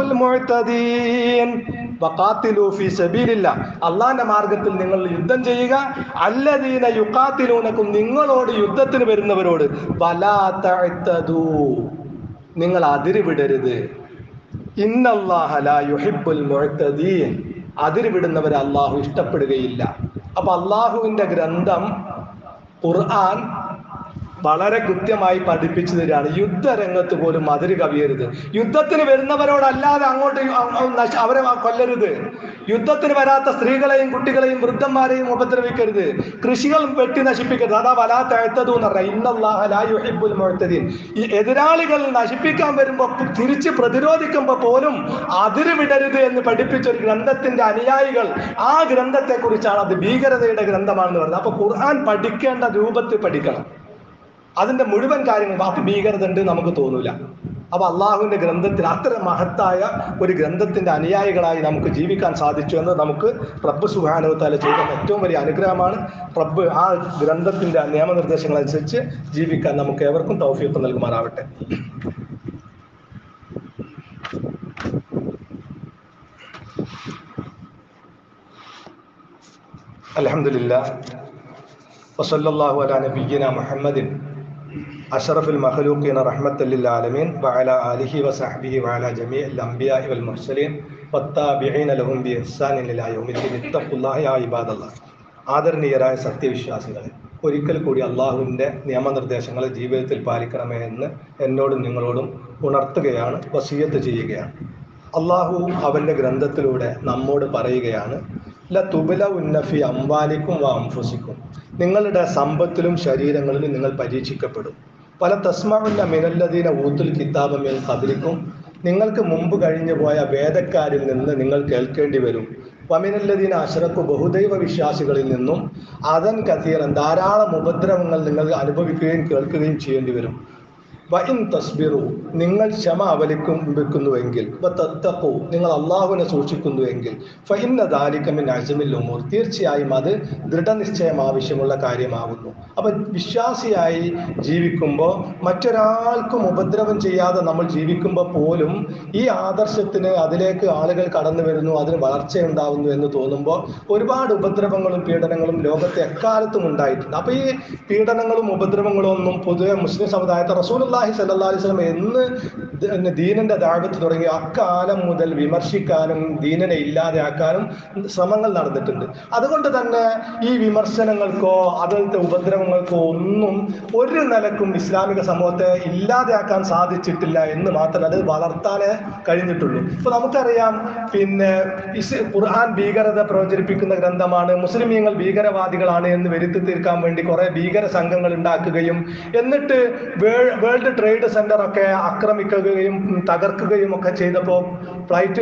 S1: المعتدين വഖാത്തിലു ഫീ സബീലില്ല അള്ളാന്റെ മാർഗത്തിൽ നിങ്ങൾ യുദ്ധം ചെയ്യുക അല്ലദീന യുഖാത്തിലൂനക്കും നിങ്ങളോട് യുദ്ധത്തിന് വരുന്നവരോട് വലാ തഅ്തദൂ നിങ്ങൾ അതിരുവിടരുത് ഇന്നല്ലാഹ ലാ യുഹിബ്ബുൽ മുഅ്തദീൻ അതിരുവിടുന്നവരെ അള്ളാഹു ഇഷ്ടപ്പെടുകയില്ല അപ്പൊ അള്ളാഹുവിന്റെ ഗ്രന്ഥം ഖുർആൻ വളരെ കൃത്യമായി പഠിപ്പിച്ചു തരികയാണ് യുദ്ധരംഗത്ത് പോലും അതിര് കവിയരുത് യുദ്ധത്തിന് വരുന്നവരോടല്ലാതെ അങ്ങോട്ട് നശ- അവരെ കൊല്ലരുത് യുദ്ധത്തിന് വരാത്ത സ്ത്രീകളെയും കുട്ടികളെയും വൃദ്ധന്മാരെയും ഉപദ്രവിക്കരുത് കൃഷികൾ വെട്ടി നശിപ്പിക്കരുത് അതാ വലാത്ത എഴുത്തതു എന്ന് പറഞ്ഞാൽ ഇന്നല്ലാഹ ലാ യുഹിബ്ബുൽ മുഅ്തദീൻ ഈ എതിരാളികൾ നശിപ്പിക്കാൻ വരുമ്പോൾ തിരിച്ച് പ്രതിരോധിക്കുമ്പോൾ പോലും അതിര് വിടരുത് എന്ന് പഠിപ്പിച്ച ഒരു ഗ്രന്ഥത്തിന്റെ അനുയായികൾ ആ ഗ്രന്ഥത്തെ കുറിച്ചാണ് അത് ഭീകരതയുടെ ഗ്രന്ഥമാണെന്ന് പറയുന്നത് അപ്പൊ ഖുർആൻ പഠിക്കേണ്ട രൂപത്തിൽ പഠിക്കണം അതിന്റെ മുഴുവൻ കാര്യങ്ങൾ അപ്പൊ ഭീകരത ഉണ്ട് നമുക്ക് തോന്നൂല അപ്പൊ അള്ളാഹുവിന്റെ ഗ്രന്ഥത്തിൽ അത്ര മഹത്തായ ഒരു ഗ്രന്ഥത്തിന്റെ അനുയായികളായി നമുക്ക് ജീവിക്കാൻ സാധിച്ചു എന്ന് നമുക്ക് റബ്ബ് സുഹാനുവത്താല ചെയ്ത ഏറ്റവും വലിയ അനുഗ്രഹമാണ് റബ്ബ് ആ ഗ്രന്ഥത്തിന്റെ നിയമനിർദ്ദേശങ്ങൾ അനുസരിച്ച് ജീവിക്കാൻ നമുക്ക് ഏവർക്കും തൗഫീഖ് നൽകുമാറാവട്ടെ അലഹമില്ല വസല്ലാഹു അല നബീന മുഹമ്മദിൻ അഷറഫുൽ മഖലൂഖീന റഹ്മത്തൽ ലിൽആലമീൻ വഅല ആലിഹി വസഹ്ബിഹി വഅല ജമീഇൽ അംബിയാഇ വൽ മുർസലീൻ വത്താബിഈന ലഹും ബിഇഹ്സാനിൻ ഇലാ യൗമിദ്ദീൻ ഇത്തഖുല്ലാഹ യാ ഇബാദല്ലാഹ് ആദരണീയരായ സത്യവിശ്വാസികളെ ഒരിക്കൽ കൂടി അള്ളാഹുവിൻ്റെ നിയമനിർദ്ദേശങ്ങൾ ജീവിതത്തിൽ പാലിക്കണമേ എന്ന് എന്നോടും നിങ്ങളോടും ഉണർത്തുകയാണ് വസീയത്ത് ചെയ്യുകയാണ് അള്ളാഹു അവൻ്റെ ഗ്രന്ഥത്തിലൂടെ നമ്മോട് പറയുകയാണ് ല തുബല ഉന്നഫി അംബാലിക്കും വ അംഫുസിക്കും നിങ്ങളുടെ സമ്പത്തിലും ശരീരങ്ങളിലും നിങ്ങൾ പരീക്ഷിക്കപ്പെടും പല തസ്മാവുന്ന മിനല്ലദീന ഊത്തുൽ കിതാബമേൽ കബലിക്കും നിങ്ങൾക്ക് മുമ്പ് കഴിഞ്ഞു പോയ വേദക്കാരിൽ നിന്ന് നിങ്ങൾ കേൾക്കേണ്ടി വരും വമിനല്ലദീന അഷറക്കു ബഹുദൈവ വിശ്വാസികളിൽ നിന്നും അതൻ കഥീറൻ ധാരാളം ഉപദ്രവങ്ങൾ നിങ്ങൾ അനുഭവിക്കുകയും കേൾക്കുകയും ചെയ്യേണ്ടി വരും വഇൻ തസ്ബിറു നിങ്ങൾ ക്ഷമ അവലിക്കും വെക്കുന്നുവെങ്കിൽ തത്തക്കു നിങ്ങൾ അള്ളാഹുവിനെ സൂക്ഷിക്കുന്നുവെങ്കിൽ ഫഇന്ന ദാലിക മിൻ അസ്മിൽ ഉമൂർ തീർച്ചയായും അത് ദൃഢനിശ്ചയം ആവശ്യമുള്ള കാര്യമാകുന്നു അപ്പൊ വിശ്വാസിയായി ജീവിക്കുമ്പോൾ മറ്റൊരാൾക്കും ഉപദ്രവം ചെയ്യാതെ നമ്മൾ ജീവിക്കുമ്പോൾ പോലും ഈ ആദർശത്തിന് അതിലേക്ക് ആളുകൾ കടന്നു വരുന്നു അതിന് വളർച്ചയുണ്ടാവുന്നു എന്ന് തോന്നുമ്പോൾ ഒരുപാട് ഉപദ്രവങ്ങളും പീഡനങ്ങളും ലോകത്തെ എക്കാലത്തും ഉണ്ടായിട്ടുണ്ട് അപ്പൊ ഈ പീഡനങ്ങളും ഉപദ്രവങ്ങളും ഒന്നും പൊതുവെ മുസ്ലിം സമുദായത്തെ റസൂലുള്ളാഹി സല്ലല്ലാഹു അലൈഹി വസല്ലം എന്ന് ദ- ദീനിന്റെ ദാഴ്വത്ത് തുടങ്ങി അക്കാലം മുതൽ വിമർശിക്കാനും ദീനനെ ഇല്ലാതെയാക്കാനും ശ്രമങ്ങൾ നടന്നിട്ടുണ്ട് അതുകൊണ്ട് തന്നെ ഈ വിമർശനങ്ങൾക്കോ അതിലത്തെ ഉപദ്രവങ്ങൾക്കോ ഒന്നും ഒരു നിലക്കും ഇസ്ലാമിക സമൂഹത്തെ ഇല്ലാതെയാക്കാൻ സാധിച്ചിട്ടില്ല എന്ന് മാത്രമല്ല അത് വളർത്താനേ കഴിഞ്ഞിട്ടുള്ളൂ ഇപ്പൊ നമുക്കറിയാം പിന്നെ ഇസ് ഖുർആൻ ഭീകരത പ്രചരിപ്പിക്കുന്ന ഗ്രന്ഥമാണ് മുസ്ലിമീങ്ങൾ ഭീകരവാദികളാണ് എന്ന് വരുത്തി തീർക്കാൻ വേണ്ടി കുറെ ഭീകര സംഘങ്ങൾ ഉണ്ടാക്കുകയും എന്നിട്ട് വേ- വേൾഡ് ട്രേഡ് സെന്റർ ഒക്കെ ആക്രമിക്കുകയും ഉം, തകർക്കുകയും ഒക്കെ ചെയ്തപ്പോൾ ഫ്ലൈറ്റ്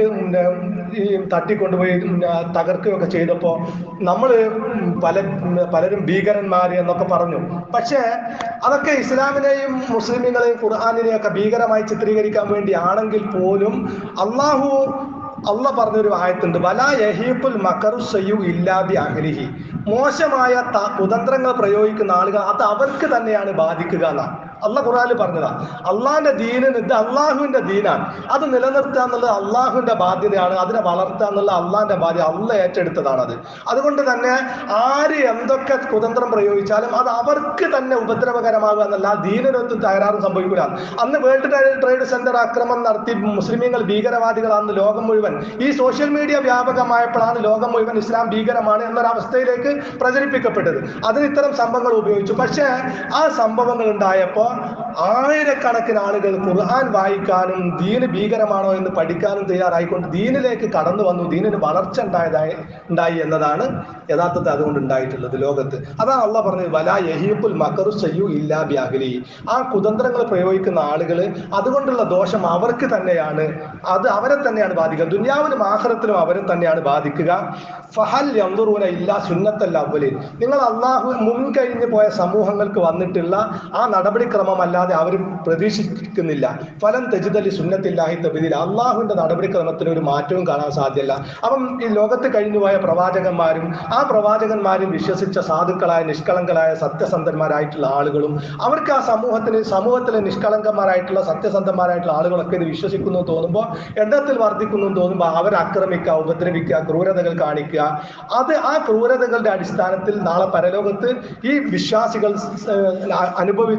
S1: ഈ തട്ടിക്കൊണ്ടുപോയി ഉം, ആ, തകർക്കുകയും ഒക്കെ ചെയ്തപ്പോൾ നമ്മൾ പല ഉം, പലരും ഭീകരന്മാർ എന്നൊക്കെ പറഞ്ഞു പക്ഷേ അതൊക്കെ ഇസ്ലാമിനെയും മുസ്ലിമുകളെയും ഖുർആാനിനെയും ഒക്കെ ഭീകരമായി ചിത്രീകരിക്കാൻ വേണ്ടിയാണെങ്കിൽ പോലും അള്ളാഹു അള്ള പറഞ്ഞൊരു ആയത്തുണ്ട് വലാ യഹീബുൽ മക്കറു സയ്യു ഇല്ലാബി അഹ്ലിഹി മോശമായ ത- കുതന്ത്രങ്ങൾ പ്രയോഗിക്കുന്ന ആളുകൾ അത് അവർക്ക് തന്നെയാണ് ബാധിക്കുക എന്നാണ് അള്ള ഖുറാനിൽ പറഞ്ഞതാ അള്ളാഹിന്റെ ദീനിന് ഇത് അള്ളാഹുവിന്റെ ദീനാണ് അത് നിലനിർത്തുക എന്നുള്ളത് അള്ളാഹുവിന്റെ ബാധ്യതയാണ് അതിനെ വളർത്തുക എന്നുള്ള അള്ളാഹിന്റെ ബാധ്യത അള്ള ഏറ്റെടുത്തതാണ് അത് അതുകൊണ്ട് തന്നെ ആര് എന്തൊക്കെ കുതന്ത്രം പ്രയോഗിച്ചാലും അത് അവർക്ക് തന്നെ ഉപദ്രവകരമാകുക എന്നല്ല ആ ദീനിനൊത്തും തകരാറും സംഭവിക്കില്ല അന്ന് വേൾഡ് ട്രേഡ് ട്രേഡ് സെന്റർ ആക്രമണം നടത്തി മുസ്ലിമീങ്ങൾ ഭീകരവാദികളാണെന്ന് ലോകം മുഴുവൻ ഈ സോഷ്യൽ മീഡിയ വ്യാപകമായപ്പോഴാണ് ലോകം മുഴുവൻ ഇസ്ലാം ഭീകരമാണ് എന്നൊരവസ്ഥയിലേക്ക് പ്രചരിപ്പിക്കപ്പെട്ടത് അതിന് ഇത്തരം സംഭവങ്ങൾ ഉപയോഗിച്ചു പക്ഷേ ആ സംഭവങ്ങൾ ഉണ്ടായപ്പോൾ ആയിരക്കണക്കിന് ആളുകൾ ഖുർആൻ വായിക്കാനും ദീന് ഭീകരമാണോ എന്ന് പഠിക്കാനും തയ്യാറായിക്കൊണ്ട് ദീനിലേക്ക് കടന്നു വന്നു ദീനിന് വളർച്ച ഉണ്ടായതായി ഉണ്ടായി എന്നതാണ് യഥാർത്ഥത്തിൽ അതുകൊണ്ട് ഉണ്ടായിട്ടുള്ളത് ലോകത്ത് അതാണ് അള്ള പറഞ്ഞത് വലാ യഹീബുൽ മക്കറു സയ്യു ഇല്ലാ ബ്യാഹലി ആ കുതന്ത്രങ്ങൾ പ്രയോഗിക്കുന്ന ആളുകൾ അതുകൊണ്ടുള്ള ദോഷം അവർക്ക് തന്നെയാണ് അത് അവരെ തന്നെയാണ് ബാധിക്കുക ദുനിയാവിലും ആഹ്റത്തിലും അവരെ തന്നെയാണ് ബാധിക്കുക ഫഹൽ യന്തുറൂന ഇല്ലാ സുന്നത്തല്ല അവലിൽ നിങ്ങൾ അള്ളാഹു മുൻകഴിഞ്ഞു പോയ സമൂഹങ്ങൾക്ക് വന്നിട്ടുള്ള ആ നടപടിക്രമം അല്ലാതെ അവർ പ്രതീക്ഷിക്കുന്നില്ല ഫലം തെജിതലി സുന്നത്തില്ലാഹി തബിദിൽ അള്ളാഹുവിന്റെ നടപടിക്രമത്തിന് ഒരു മാറ്റവും കാണാൻ സാധ്യമല്ല അപ്പം ഈ ലോകത്ത് കഴിഞ്ഞുപോയ പ്രവാചകന്മാരും ആ പ്രവാചകന്മാരും വിശ്വസിച്ച സാധുക്കളായ നിഷ്കളങ്കരായ സത്യസന്ധന്മാരായിട്ടുള്ള ആളുകളും അവർക്ക് ആ സമൂഹത്തിന് സമൂഹത്തിലെ നിഷ്കളങ്കന്മാരായിട്ടുള്ള സത്യസന്ധന്മാരായിട്ടുള്ള ആളുകളൊക്കെ ഇത് വിശ്വസിക്കുന്നു എന്ന് തോന്നുമ്പോൾ എണ്ണത്തിൽ വർദ്ധിക്കുന്നു എന്ന് തോന്നുമ്പോൾ അവരെ ആക്രമിക്കുക ഉപദ്രവിക്കുക ക്രൂരതകൾ കാണിക്കുക അത് ആ ക്രൂരതകളുടെ അടിസ്ഥാനത്തിൽ നാളെ പരലോകത്ത് ഈ വിശ്വാസികൾ ഏഹ്, അനുഭവിച്ച സഹന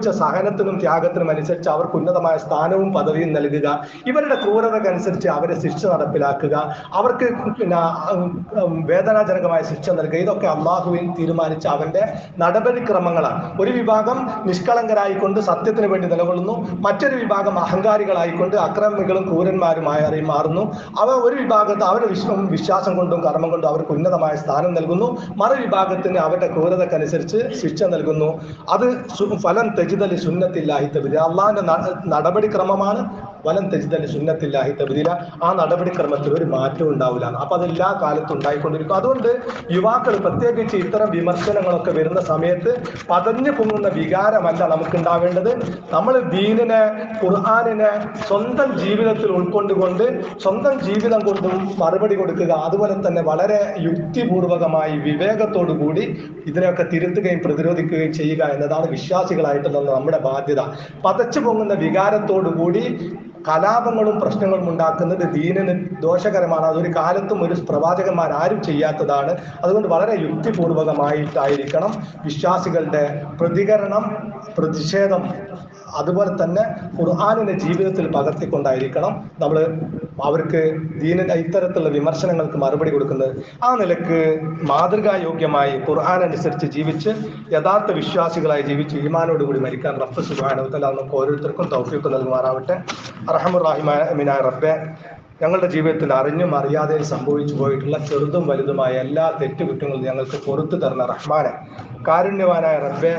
S1: സഹനത്തിനും ത്യാഗത്തിനും അനുസരിച്ച് അവർക്ക് ഉന്നതമായ സ്ഥാനവും പദവിയും നൽകുക ഇവരുടെ ക്രൂരതക്കനുസരിച്ച് അവരെ ശിക്ഷ നടപ്പിലാക്കുക അവർക്ക് പിന്നെ ഉം, ഉം, വേദനാജനകമായ ശിക്ഷ നൽകുക ഇതൊക്കെ അള്ളാഹുവിൻ തീരുമാനിച്ച അവന്റെ നടപടിക്രമങ്ങളാണ് ഒരു വിഭാഗം നിഷ്കളങ്കരായിക്കൊണ്ട് സത്യത്തിന് വേണ്ടി നിലകൊള്ളുന്നു മറ്റൊരു വിഭാഗം അഹങ്കാരികളായിക്കൊണ്ട് അക്രമികളും ക്രൂരന്മാരുമായി മാറുന്നു അവ ഒരു വിഭാഗത്ത് അവരുടെ വിശ്വം വിശ്വാസം കൊണ്ടും കർമ്മം കൊണ്ടും അവർക്ക് ഉന്നതമായ സ്ഥാനം നൽകുന്നു മറുവിഭാഗത്തിന് അവരുടെ ക്രൂരതക്കനുസരിച്ച് ശിക്ഷ നൽകുന്നു അത് സു- ഫലം തെജിതലി സുന്നത്തില്ലാഹി തബില അള്ളാഹിന്റെ ന- നടപടിക്രമമാണ് വലം തെജിതലി സുന്നത്തില്ലാഹി തബില ആ നടപടിക്രമത്തിൽ ഒരു മാറ്റവും ഉണ്ടാവില്ല അപ്പൊ അത് എല്ലാ കാലത്തും ഉണ്ടായിക്കൊണ്ടിരിക്കും അതുകൊണ്ട് യുവാക്കൾ പ്രത്യേകിച്ച് ഇത്തരം വിമർശനങ്ങളൊക്കെ വരുന്ന സമയത്ത് പതഞ്ഞു പൊങ്ങുന്ന വികാരമല്ല നമുക്ക് ഉണ്ടാവേണ്ടത് നമ്മൾ ദീനിനെ ഖുർആാനിനെ സ്വന്തം ജീവിതത്തിൽ ഉൾക്കൊണ്ടുകൊണ്ട് സ്വന്തം ജീവിതം കൊണ്ടും മറുപടി കൊടുക്കുക അതുപോലെ തന്നെ വളരെ യുക്തിപൂർവകമായി വിവേകത്തോടു കൂടി ഇതിനെയൊക്കെ തിരുത്തുകയും പ്രതിരോധിക്കുകയും ചെയ്യുക എന്നതാണ് വിശ്വാസികളായിട്ടുള്ള നമ്മുടെ ബാധ്യത പതച്ചു പൊങ്ങുന്ന വികാരത്തോടു കൂടി കലാപങ്ങളും പ്രശ്നങ്ങളും ഉണ്ടാക്കുന്നത് ദീനിന് ദോഷകരമാണ് അതൊരു കാലത്തും ഒരു പ്രവാചകന്മാർ ആരും ചെയ്യാത്തതാണ് അതുകൊണ്ട് വളരെ യുക്തിപൂർവകമായിട്ടായിരിക്കണം വിശ്വാസികളുടെ പ്രതികരണം പ്രതിഷേധം അതുപോലെ തന്നെ ഖുർആാനിനെ ജീവിതത്തിൽ പകർത്തിക്കൊണ്ടായിരിക്കണം നമ്മൾ അവർക്ക് ദീനിന്റെ ഇത്തരത്തിലുള്ള വിമർശനങ്ങൾക്ക് മറുപടി കൊടുക്കുന്നത് ആ നിലക്ക് മാതൃകായോഗ്യമായി ഖുർആൻ അനുസരിച്ച് ജീവിച്ച് യഥാർത്ഥ വിശ്വാസികളായി ജീവിച്ച് ഈമാനോടുകൂടി മരിക്കാൻ റബ്ബ് സുബാനവത്തല നമുക്ക് ഓരോരുത്തർക്കും തൗഫീഖ് നൽകുമാറാവട്ടെ അറഹമുറാഹിമിനായ റബ്ബെ ഞങ്ങളുടെ ജീവിതത്തിൽ അറിഞ്ഞും അറിയാതെയും സംഭവിച്ചു പോയിട്ടുള്ള ചെറുതും വലുതുമായ എല്ലാ തെറ്റുകുറ്റങ്ങളും ഞങ്ങൾക്ക് പുറത്തു തരുന്ന റഹ്മാനെ കാരുണ്യവാനായ റബ്ബെ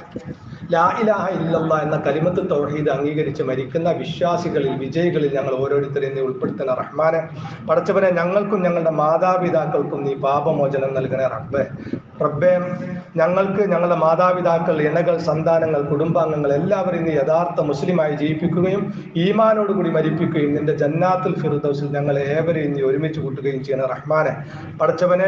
S1: ലാ ഇലാഹ ഇല്ലല്ല എന്ന കലിമത്ത് തൗഹീദ് അംഗീകരിച്ച് മരിക്കുന്ന വിശ്വാസികളിൽ വിജയികളിൽ ഞങ്ങൾ ഓരോരുത്തരെയും നീ ഉൾപ്പെടുത്തുന്ന റഹ്മാനെ പടച്ചവനെ ഞങ്ങൾക്കും ഞങ്ങളുടെ മാതാപിതാക്കൾക്കും നീ പാപമോചനം നൽകണേ റബ്ബെ റബ്ബെ ഞങ്ങൾക്ക് ഞങ്ങളുടെ മാതാപിതാക്കൾ ഇണകൾ സന്താനങ്ങൾ കുടുംബാംഗങ്ങൾ എല്ലാവരെയും നീ യഥാർത്ഥ മുസ്ലിമായി ജീവിപ്പിക്കുകയും ഈമാനോടുകൂടി മരിപ്പിക്കുകയും നിന്റെ ജന്നാത്തുൽ ഫിറുദൗസിൽ ഞങ്ങളെ ഏവരെയും നീ ഒരുമിച്ച് കൂട്ടുകയും ചെയ്യണ റഹ്മാനെ പടച്ചവനെ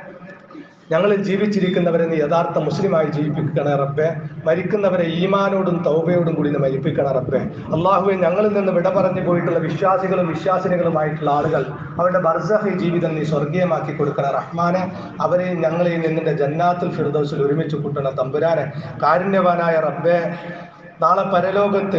S1: ഞങ്ങളിൽ ജീവിച്ചിരിക്കുന്നവരെ നീ യഥാർത്ഥ മുസ്ലിമായി ജീവിപ്പിക്കണേ റബ്ബെ മരിക്കുന്നവരെ ഈമാനോടും തൗബയോടും കൂടി നീ മരിപ്പിക്കണ റബ്ബെ അള്ളാഹുവെ ഞങ്ങളിൽ നിന്ന് വിട പറഞ്ഞു പോയിട്ടുള്ള വിശ്വാസികളും വിശ്വാസിനികളുമായിട്ടുള്ള ആളുകൾ അവരുടെ ബർസഹി ജീവിതം നീ സ്വർഗീയമാക്കി കൊടുക്കണ റഹ്മാനെ അവരെയും ഞങ്ങളെയും നിന്നിന്റെ ജന്നാത്തുൽ ഫിർദൗസിൽ ഒരുമിച്ച് കൂട്ടണ തമ്പുരാനെ കാരുണ്യവാനായ റബ്ബെ നാളെ പരലോകത്ത്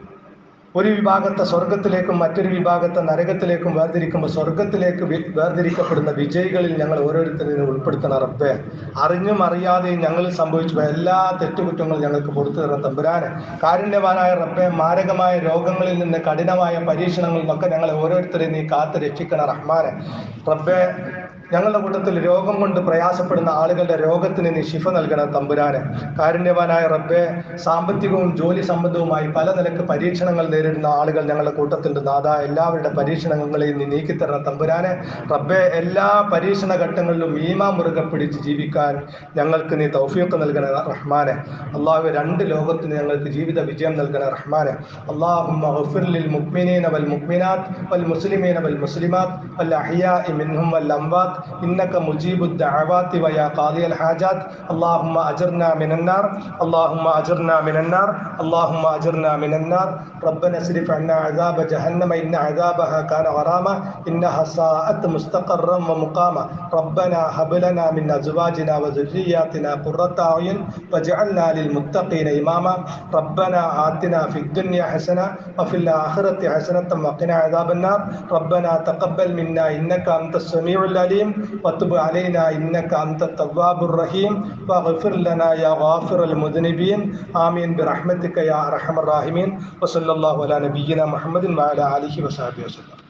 S1: ഒരു വിഭാഗത്തെ സ്വർഗത്തിലേക്കും മറ്റൊരു വിഭാഗത്തെ നരകത്തിലേക്കും വേർതിരിക്കുമ്പോൾ സ്വർഗത്തിലേക്ക് വി- വേർതിരിക്കപ്പെടുന്ന വിജയികളിൽ ഞങ്ങൾ ഓരോരുത്തരെയും ഉൾപ്പെടുത്തണം റബ്ബെ അറിഞ്ഞും അറിയാതെയും ഞങ്ങളിൽ സംഭവിച്ചു പോയ എല്ലാ തെറ്റുകുറ്റങ്ങളും ഞങ്ങൾക്ക് പുറത്തു തരുന്ന തമ്പുരാന് കാരുണ്യവാനായ റബ്ബെ മാരകമായ രോഗങ്ങളിൽ നിന്ന് കഠിനമായ പരീക്ഷണങ്ങളിൽ നിന്നൊക്കെ ഞങ്ങളെ ഓരോരുത്തരെയും നീ കാത്ത് രക്ഷിക്കണ റഹ്മാനെ റബ്ബെ ഞങ്ങളുടെ കൂട്ടത്തിൽ രോഗം കൊണ്ട് പ്രയാസപ്പെടുന്ന ആളുകളുടെ രോഗത്തിന് നീ ശിഫ നൽകണം തമ്പുരാന് കാരുണ്യവാനായ റബ്ബെ സാമ്പത്തികവും ജോലി സംബന്ധവുമായി പല നിലക്ക് പരീക്ഷണങ്ങൾ നേരിടുന്ന ആളുകൾ ഞങ്ങളുടെ കൂട്ടത്തിൻ്റെ നാഥ എല്ലാവരുടെ പരീക്ഷണങ്ങളെയും നീ നീക്കിത്തരണം തമ്പുരാനെ റബ്ബെ എല്ലാ പരീക്ഷണ ഘട്ടങ്ങളിലും ഈമാ മുറുകെ പിടിച്ച് ജീവിക്കാൻ ഞങ്ങൾക്ക് നീ തൗഫീഖ് നൽകണ റഹ്മാനെ അള്ളാഹു രണ്ട് ലോകത്തിന് ഞങ്ങൾക്ക് ജീവിത വിജയം നൽകണ റഹ്മാനെ അള്ളാഹുമ്മ ഗഫിർ ലിൽ മുഅ്മിനീന വൽ മുഅ്മിനാത്ത് വൽ മുസ്ലിമീന വൽ മുസ്ലിമാത്ത് വൽ അഹ്യാഇ മിൻഹും വൽ അംവാത്ത് إنك مجيب الدعوات ويا قاضي الحاجات اللهم أجرنا من النار اللهم أجرنا من النار اللهم أجرنا من النار ربنا اصرف عنا عذاب جهنم إن عذابها كان غراما إنها ساءت مستقرا ومقاما ربنا هب لنا من أزواجنا وذرياتنا قرة أعين واجعلنا للمتقين إماما ربنا آتنا في الدنيا حسنة وفي الآخرة حسنة وقنا عذاب النار ربنا تقبل منا إنك أنت السميع العليم وتب علينا إنك أنت التواب الرحيم واغفر لنا يا غافر المذنبين آمين برحمتك يا أرحم الراحمين وصلى الله على نبينا محمد وعلى آله وصحبه وسلم